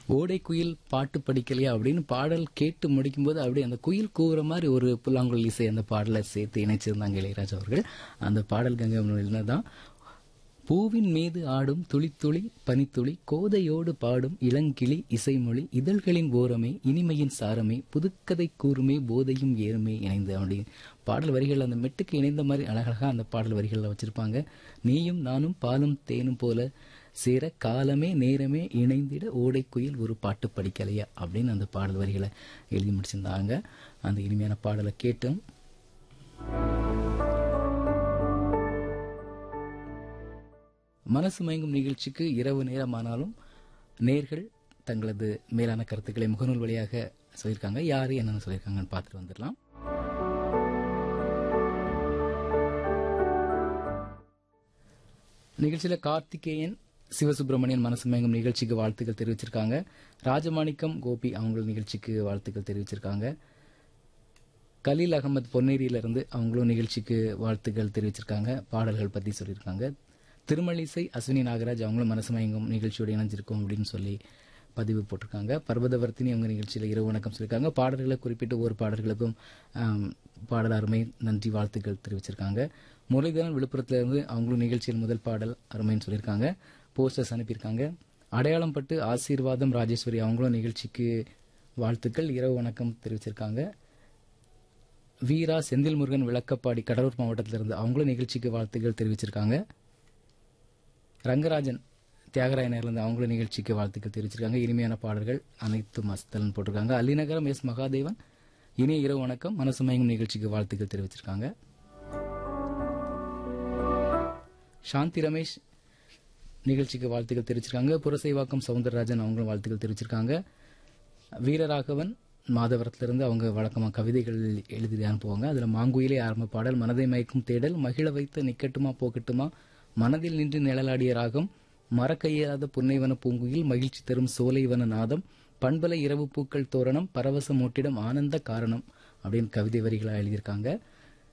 ஓடை குயில் பாட்டு படிக்கலையா அப்படின்னு பாடல் கேட்டு முடிக்கும்போது அப்படியே அந்த குயில் கூவுற மாதிரி ஒரு புல்லாங்குழல் இசை அந்த பாடலை சேர்த்து இணைச்சிருந்தாங்க இளையராஜா அவர்கள் அந்த பாடல் கங்கை தான் பூவின் மீது ஆடும் துளித்துளி பனித்துளி கோதையோடு பாடும் இளங்கிளி இசைமொழி இதழ்களின் ஓரமே இனிமையின் சாரமே புதுக்கதை கூறுமே போதையும் ஏறுமே இணைந்து அப்படி பாடல் வரிகள் அந்த மெட்டுக்கு இணைந்த மாதிரி அழகழகா அந்த பாடல் வரிகளில் வச்சிருப்பாங்க நீயும் நானும் பாலும் தேனும் போல சேர காலமே நேரமே இணைந்திட ஓடைக்குயில் ஒரு பாட்டு படிக்கலையா அப்படின்னு அந்த பாடல் வரிகளை எழுதி முடிச்சிருந்தாங்க அந்த இனிமையான பாடலை கேட்டும் மனசு மயங்கும் நிகழ்ச்சிக்கு இரவு நேரமானாலும் நேர்கள் தங்களது மேலான கருத்துக்களை முகநூல் வழியாக சொல்லியிருக்காங்க யாரு என்னென்ன சொல்லியிருக்காங்கன்னு பார்த்துட்டு வந்துடலாம் நிகழ்ச்சியில கார்த்திகேயன் சிவசுப்பிரமணியன் மனசு மயங்கும் நிகழ்ச்சிக்கு வாழ்த்துக்கள் தெரிவிச்சிருக்காங்க ராஜமாணிக்கம் கோபி அவங்க நிகழ்ச்சிக்கு வாழ்த்துக்கள் தெரிவிச்சிருக்காங்க கலீல் அகமது பொன்னேரியிலிருந்து அவங்களும் நிகழ்ச்சிக்கு வாழ்த்துக்கள் தெரிவிச்சிருக்காங்க பாடல்கள் பத்தி சொல்லியிருக்காங்க திருமலிசை அஸ்வினி நாகராஜ் அவங்களும் மனசு மயங்கும் நிகழ்ச்சியோடு இணைஞ்சிருக்கோம் அப்படின்னு சொல்லி பதிவு போட்டிருக்காங்க பர்வதவர்த்தினி அவங்க நிகழ்ச்சியில் இரவு வணக்கம் சொல்லியிருக்காங்க பாடல்களை குறிப்பிட்டு ஒவ்வொரு பாடல்களுக்கும் ஆம், பாடல் அருமை நன்றி வாழ்த்துக்கள் தெரிவிச்சிருக்காங்க முரளிதரன் விழுப்புரத்திலிருந்து அவங்களும் நிகழ்ச்சியில் முதல் பாடல் அருமைன்னு சொல்லியிருக்காங்க போஸ்டர்ஸ் அனுப்பியிருக்காங்க அடையாளம் பட்டு ஆசீர்வாதம் ராஜேஸ்வரி அவங்களும் நிகழ்ச்சிக்கு வாழ்த்துக்கள் இரவு வணக்கம் தெரிவிச்சிருக்காங்க வீரா செந்தில் முருகன் விளக்கப்பாடி கடலூர் மாவட்டத்திலிருந்து அவங்களும் நிகழ்ச்சிக்கு வாழ்த்துக்கள் தெரிவிச்சிருக்காங்க ரங்கராஜன் தியாகராயனர்லேருந்து அவங்களும் நிகழ்ச்சிக்கு வாழ்த்துக்கள் தெரிவிச்சிருக்காங்க இனிமையான பாடல்கள் அனைத்து மஸ்தலன் போட்டிருக்காங்க அலிநகரம் எஸ் மகாதேவன் இனிய இரவு வணக்கம் மனசு மயங்கும் நிகழ்ச்சிக்கு வாழ்த்துக்கள் தெரிவிச்சிருக்காங்க சாந்தி ரமேஷ் நிகழ்ச்சிக்கு வாழ்த்துக்கள் தெரிவிச்சிருக்காங்க புரசைவாக்கம் சவுந்தரராஜன் அவங்களும் வாழ்த்துக்கள் தெரிவிச்சிருக்காங்க வீரராகவன் மாதவரத்திலிருந்து அவங்க வழக்கமாக கவிதைகள் எழுதி அனுப்புவாங்க அதில் மாங்குயிலே ஆரம்ப பாடல் மனதை மயக்கும் தேடல் மகிழ வைத்து நிக்கட்டுமா போகட்டுமா மனதில் நின்று நிழலாடிய ராகம் மறக்கையாத புன்னைவன பூங்குயில் மகிழ்ச்சி தரும் சோலைவன நாதம் பண்பலை இரவு பூக்கள் தோரணம் பரவச மூட்டிடம் ஆனந்த காரணம் அப்படின்னு கவிதை வரிகளாக எழுதியிருக்காங்க